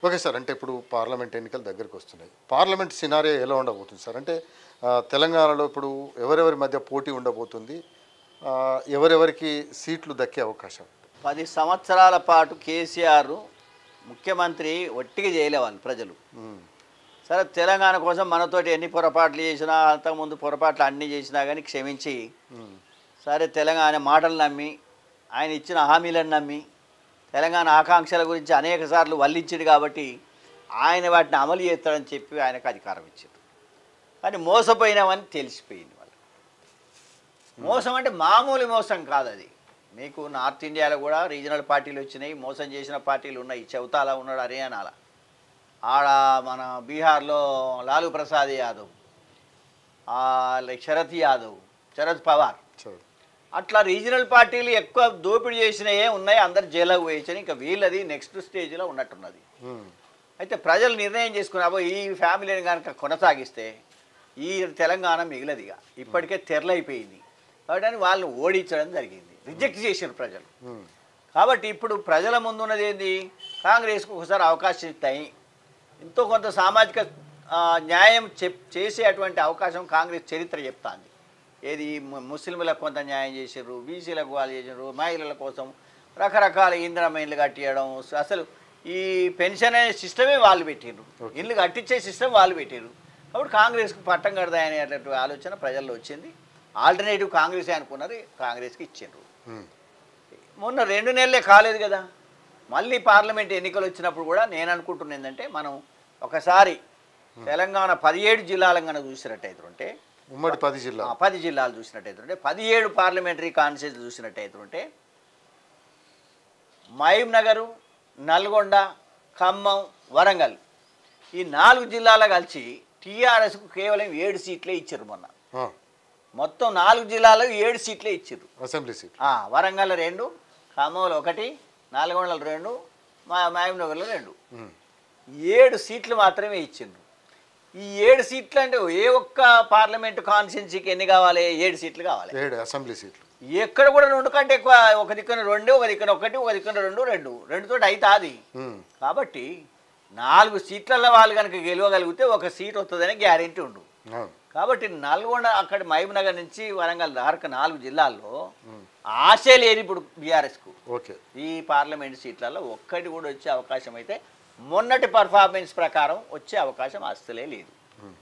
okay sir అంటే ఇప్పుడు parliament ఎన్నికలు దగ్గరికి వస్తున్నాయి పార్లమెంట్ సినారియో ఎలా ఉండబోతుంది సార్ అంటే ఆ, తెలంగాణలో ఇప్పుడు ఎవరెవరి మధ్య పోటీ ఉండబోతుంది ఆ, ఎవరెవరికి సీట్లు దక్కే అవకాశం పది సంవత్సరాల పాటు కేసీఆర్ ముఖ్యమంత్రి ఒట్టిగా చేయలే వాళ్ళు ప్రజలు ఉమ్, సరే తెలంగాణ కోసం మనతోటి ఎన్ని పొరపాట్లు చేసినా అంతకుముందు పొరపాట్లు అన్నీ చేసినా కానీ క్షమించి ఉమ్, సరే తెలంగాణ మాటలు నమ్మి ఆయన ఇచ్చిన హామీలను నమ్మి తెలంగాణ ఆకాంక్షల గురించి అనేక సార్లు వల్లించింది కాబట్టి ఆయన వాటిని అమలు చేస్తాడని చెప్పి ఆయనకు అధికారం ఇచ్చారు కానీ మోసపోయినామని తెలిసిపోయింది వాళ్ళు మోసం అంటే మామూలు మోసం కాదు అది మీకు నార్త్ ఇండియాలో కూడా రీజనల్ పార్టీలు వచ్చినాయి మోసం చేసిన పార్టీలు ఉన్నాయి చౌతాలా ఉన్నాడు హర్యానాల ఆడ మన బీహార్లో లాలూ ప్రసాద్ యాదవ్ ఆ, శరద్ యాదవ్ శరద్ పవార్ సరే అట్లా రీజనల్ పార్టీలు ఎక్కువ దోపిడీ చేసినవే ఉన్నాయి అందరు జైలుకు వేయించని ఇంకా వీళ్ళది నెక్స్ట్ స్టేజ్లో ఉన్నట్టున్నది ఉమ్, అయితే ప్రజలు నిర్ణయం చేసుకున్నాబో ఈ ఫ్యామిలీని కనుక కొనసాగిస్తే ఈ తెలంగాణ మిగిలదు ఇక ఇప్పటికే తెరలైపోయింది కాబట్టి వాళ్ళని ఓడించడం జరిగింది రిజెక్ట్ చేసిన ప్రజలు ఉమ్, కాబట్టి ఇప్పుడు ప్రజల ముందున్నది ఏంది కాంగ్రెస్కు ఒకసారి అవకాశం ఇస్తాయి ఎంతో కొంత సామాజిక ఆ, న్యాయం చెప్ చేసేటువంటి అవకాశం కాంగ్రెస్ చరిత్ర చెప్తాంది ఏది ము- ముస్లింలకు కొంత న్యాయం చేసారు బీసీలకు వాళ్ళు చేసారు మహిళల కోసం రకరకాల ఇంద్రమైన్లు కట్టియడం అసలు ఈ పెన్షన్ అనే సిస్టమే వాళ్ళు పెట్టిర్రు ఇల్లు కట్టించే సిస్టమ్ వాళ్ళు పెట్టిర్రు కాబట్టి కాంగ్రెస్కి పట్టం కడతాయనేటటువంటి ఆలోచన ప్రజల్లో వచ్చింది ఆల్టర్నేటివ్ కాంగ్రెస్ అనుకున్నారు కాంగ్రెస్కి ఇచ్చిండ్రు ఉమ్, మొన్న రెండు నెలలే కాలేదు కదా మళ్ళీ పార్లమెంట్ ఎన్నికలు వచ్చినప్పుడు కూడా నేను అనుకుంటున్నా ఏంటంటే మనం ఒకసారి తెలంగాణ పదిహేడు జిల్లాలను కనుక చూసినట్టయితుంటే ఉమ్మడి పది జిల్లా ఆ, పది జిల్లాలు చూసినట్టయితుంటే పదిహేడు పార్లమెంటరీ కాన్స్టిట్యూన్సీ చూసినట్టయితుంటే మహబూబ్ నగరు నల్గొండ ఖమ్మం వరంగల్ ఈ నాలుగు జిల్లాల కలిసి టీఆర్ఎస్కు కేవలం ఏడు సీట్లే ఇచ్చారు మొన్న ఆ, మొత్తం నాలుగు జిల్లాలకు ఏడు సీట్లే ఇచ్చారు అసెంబ్లీ సీట్ ఆ, వరంగల్ రెండు ఖమ్మంలో ఒకటి నల్గొండలో రెండు మా మహబూబ్నగర్లో రెండు ఉమ్, ఏడు సీట్లు మాత్రమే ఇచ్చిండ్రు ఈ ఏడు సీట్లు అంటే ఏ ఒక్క పార్లమెంటు కాన్స్టిట్యున్సీకి ఎన్ని కావాలి ఏడు సీట్లు కావాలి ఏడు అసెంబ్లీ సీట్లు ఎక్కడ కూడా రెండు కంటే ఎక్కువ ఒక దిక్కున రెండు ఒక దిక్కున ఒకటి ఒక దిక్కున రెండు రెండు రెండుతో అవుతుంది ఉమ్, కాబట్టి నాలుగు సీట్లలో వాళ్ళు కనుక గెలవగలిగితే ఒక సీట్ వస్తుందని గ్యారెంటీ ఉండు అవును కాబట్టి నల్గొండ అక్కడ మహబూబ్ నగర్ నుంచి వరంగల్ దాకా నాలుగు జిల్లాల్లో ఆశే లేదు ఇప్పుడు బీఆర్ఎస్కు ఓకే ఈ పార్లమెంట్ సీట్లలో ఒక్కటి కూడా వచ్చే అవకాశం అయితే మొన్నటి పర్ఫార్మెన్స్ ప్రకారం వచ్చే అవకాశం అస్సలే లేదు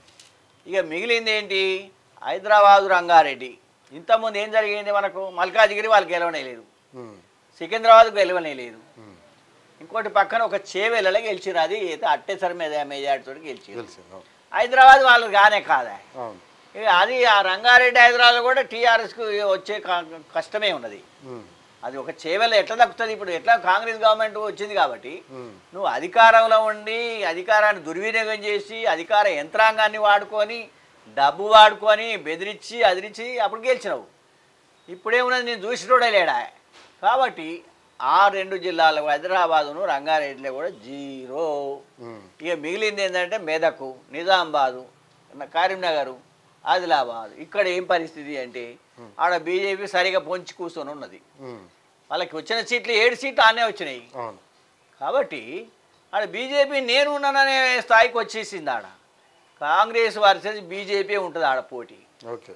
ఇక మిగిలింది ఏంటి హైదరాబాదు రంగారెడ్డి ఇంతకుముందు ఏం జరిగింది మనకు మల్కాజిగిరి వాళ్ళు గెలవనే లేదు ఉమ్, సికింద్రాబాద్ గెలవనే లేదు ఉమ్, ఇంకోటి పక్కన ఒక చేవెళ్ళలో గెలిచిరు అది అయితే అట్టేసరి మీద మెజార్టీతో గెలిచిరు తెలిసింది అవును హైదరాబాద్ వాళ్ళు కానే కాదా అవును ఇక అది ఆ రంగారెడ్డి హైదరాబాద్ కూడా టీఆర్ఎస్కు వచ్చే క- కష్టమే ఉన్నది ఉమ్, అది ఒక చేవెళ్ళ ఎట్లా దక్కుతుంది ఇప్పుడు ఎట్లా కాంగ్రెస్ గవర్నమెంట్ వచ్చింది కాబట్టి ఉమ్, నువ్వు అధికారంలో ఉండి అధికారాన్ని దుర్వినియోగం చేసి అధికార యంత్రాంగాన్ని వాడుకొని డబ్బు వాడుకొని బెదిరించి అదిరించి అప్పుడు గెలిచినావు ఇప్పుడేమున్నది నేను చూసినోడే లేడా కాబట్టి ఆ రెండు జిల్లాలు హైదరాబాదును రంగారెడ్డిలో కూడా జీరో ఉమ్, ఇక మిగిలింది ఏంటంటే మెదకు నిజామాబాదు కరీంనగరు ఆదిలాబాద్ ఇక్కడ ఏం పరిస్థితి అంటే ఆడ బీజేపీ సరిగా పొంచి కూర్చొని ఉన్నది ఉమ్, వాళ్ళకి వచ్చిన సీట్లు ఏడు సీట్లు ఆనే వచ్చినాయి అవును కాబట్టి ఆడ బీజేపీ నేను ఉన్నాననే స్థాయికి వచ్చేసింది ఆడ కాంగ్రెస్ వర్సెస్ బీజేపీ ఉంటుంది ఆడ పోటీ ఓకే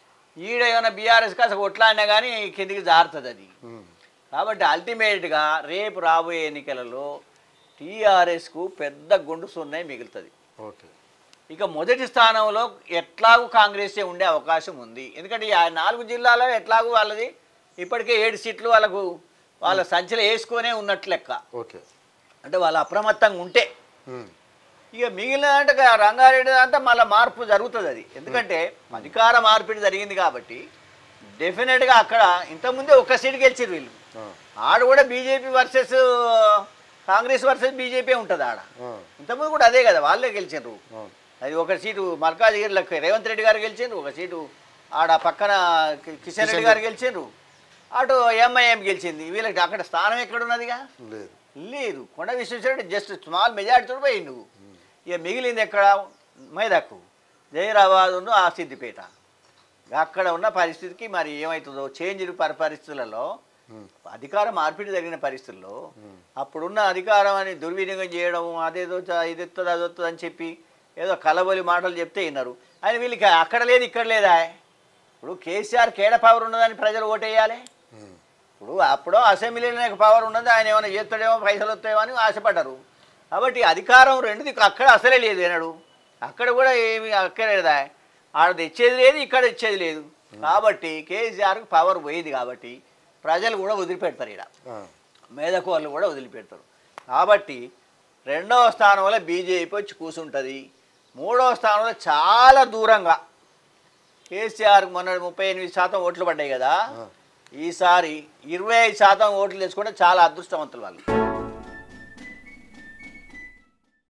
ఈడ ఏమైనా బీఆర్ఎస్ కాస్త కొట్లాడినా కానీ కిందికి జారుతుంది అది ఉమ్, కాబట్టి అల్టిమేట్గా రేపు రాబోయే ఎన్నికలలో టీఆర్ఎస్కు పెద్ద గుండు సున్నాయి మిగులుతుంది ఓకే ఇక మొదటి స్థానంలో ఎట్లాగూ కాంగ్రెసే ఉండే అవకాశం ఉంది ఎందుకంటే ఈ ఆ నాలుగు జిల్లాలో ఎట్లాగూ వాళ్ళది ఇప్పటికే ఏడు సీట్లు వాళ్ళకు వాళ్ళ సంచలు వేసుకొనే ఉన్నట్లు లెక్క ఓకే అంటే వాళ్ళు అప్రమత్తంగా ఉంటే ఉమ్, ఇక మిగిలిన అంటే ఇక రంగారెడ్డి అంతా మళ్ళీ మార్పు జరుగుతుంది అది ఎందుకంటే అధికార మార్పిడి జరిగింది కాబట్టి డెఫినెట్గా అక్కడ ఇంతకుముందే ఒక్క సీటు గెలిచిరు వీళ్ళు ఆ, ఆడ కూడా BJP versus Congress versus BJP ఉంటుంది ఆడ ఆ, ఇంతకుముందు కూడా అదే కదా వాళ్ళే గెలిచిండ్రు అవును అది ఒక సీటు మల్కాజిగిరిలో రేవంత్ రెడ్డి గారు గెలిచిండ్రు ఒక సీటు ఆడ పక్కన కి- కిషన్ రెడ్డి గారు గెలిచిండ్రు అటు ఎంఐఎం గెలిచింది వీళ్ళకి అక్కడ స్థానం ఎక్కడున్నదిగా లేదు లేదు కొండ విశ్వేశ్వరరెడ్డి జస్ట్ స్మాల్ మెజార్టీతో పోయిండు ఇక మిగిలింది ఎక్కడ మైదాకు జైరాబాద్ ఉన్న ఆ సిద్దిపేట అక్కడ ఉన్న పరిస్థితికి మరి ఏమవుతుందో చేంజ్ పరి పరిస్థితులలో అధికార మార్పిడి జరిగిన పరిస్థితుల్లో అప్పుడున్న అధికారం అని దుర్వినియోగం చేయడం అదేదో చ- ఇది వస్తుంది అది వస్తుంది అని చెప్పి ఏదో కలబొలి మాటలు చెప్తే విన్నారు ఆయన వీళ్ళకి అక్కడ లేదు ఇక్కడ లేదా ఇప్పుడు కేసీఆర్ కేడ పవర్ ఉన్నదని ప్రజలు ఓటేయాలి ఇప్పుడు అప్పుడో అసెంబ్లీలోనే పవర్ ఉన్నది ఆయన ఏమైనా చేస్తాడేమో పైసలు వస్తాయేమో అని ఆశపడ్డారు కాబట్టి అధికారం రెండుది అక్కడ అసలే లేదు ఏనాడు అక్కడ కూడా ఏమి అక్కర్లేదా ఆడ తెచ్చేది లేదు ఇక్కడ తెచ్చేది లేదు కాబట్టి కేసీఆర్కి పవర్ పోయేది కాబట్టి ప్రజలు కూడా వదిలిపెడతారు ఇక్కడ ఆ, మేధకు వాళ్ళు కూడా వదిలిపెడతారు కాబట్టి రెండవ స్థానంలో బీజేపీ వచ్చి కూర్చుంటుంది మూడవ స్థానంలో చాలా దూరంగా కేసీఆర్ మొన్న ముప్పై ఎనిమిది శాతం ఓట్లు పడ్డాయి కదా ఈసారి ఇరవై ఐదు శాతం ఓట్లు తెచ్చుకుంటే చాలా అదృష్టవంతులు వాళ్ళు